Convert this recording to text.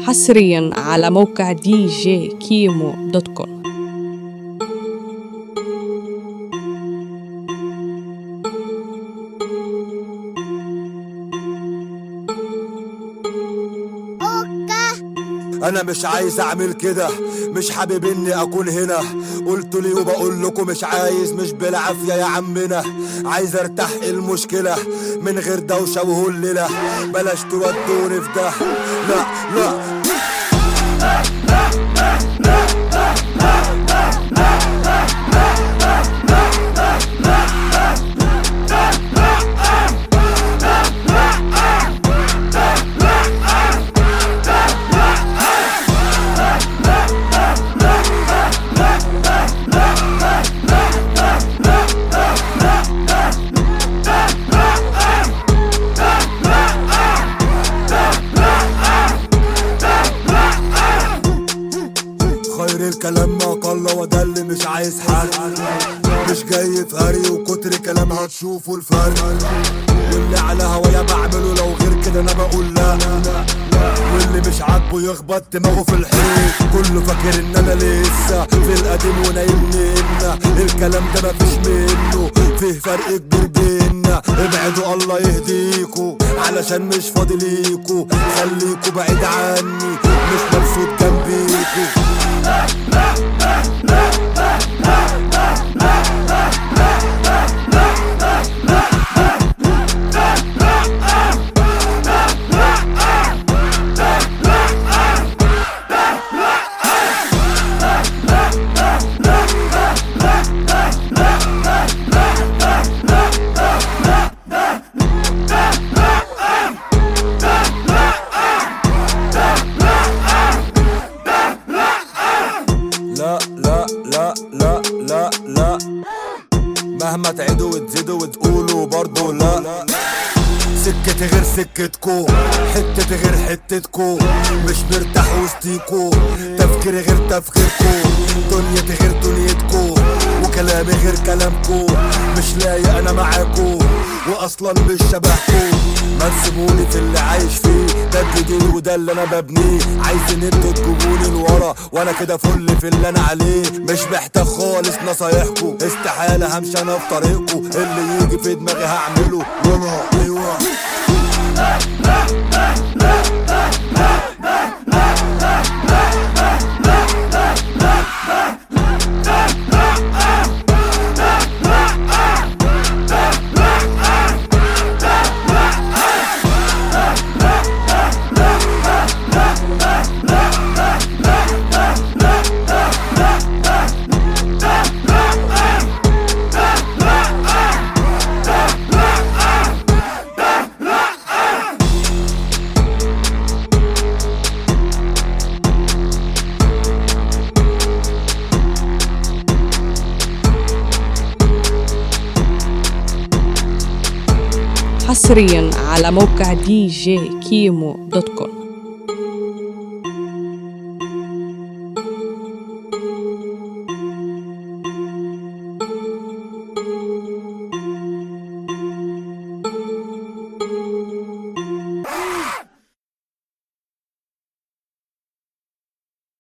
حصريا على موقع دي جي كيمو دوت كوم انا مش عايز اعمل كده مش حابب اني اكون هنا قلت لي وبقول لكم مش عايز مش بالعافيه يا عمنا عايز ارتاح إيه المشكله من غير دوشه وهلله بلاش تودوني في ده لا لا خير الكلام ما قل وده اللي مش عايز حل مش جاي في هري وكتر كلام هتشوفوا الفرق واللي على هوايا بعمله لو غير كده انا بقول لا واللي مش عاجبه يخبط دماغه في الحيط كله فاكر ان انا لسه في القديم ونايمني ان الكلام ده مفيش منه فيه فرق كبير بينا ابعدوا الله يهديكوا علشان مش فاضي ليكوا خليكوا بعيد عني مش مبسوط جنبيكوا لا لا لا لا لا لا مهما تعيدوا وتزيدوا وتقولوا برضو لا سكتي غير سكتكو حتتي غير حتتكو مش مرتاح وسطيكو تفكيري غير تفكيركو دنيتي غير دنيتكو وكلامي غير كلامكو مش لايق انا معاكو واصلا مش شبهكو ما تسيبوني في اللي عايش فيه ده الجديد وده اللي انا ببنيه عايزين انتوا تجيبوني لورا وانا كده فل في اللي انا عليه مش محتاج خالص نصايحكو استحالة همشي انا في طريقكو اللي يجي في دماغي هعمله وانا ايوه حصريا على موقع دي جي كيمو دوت كوم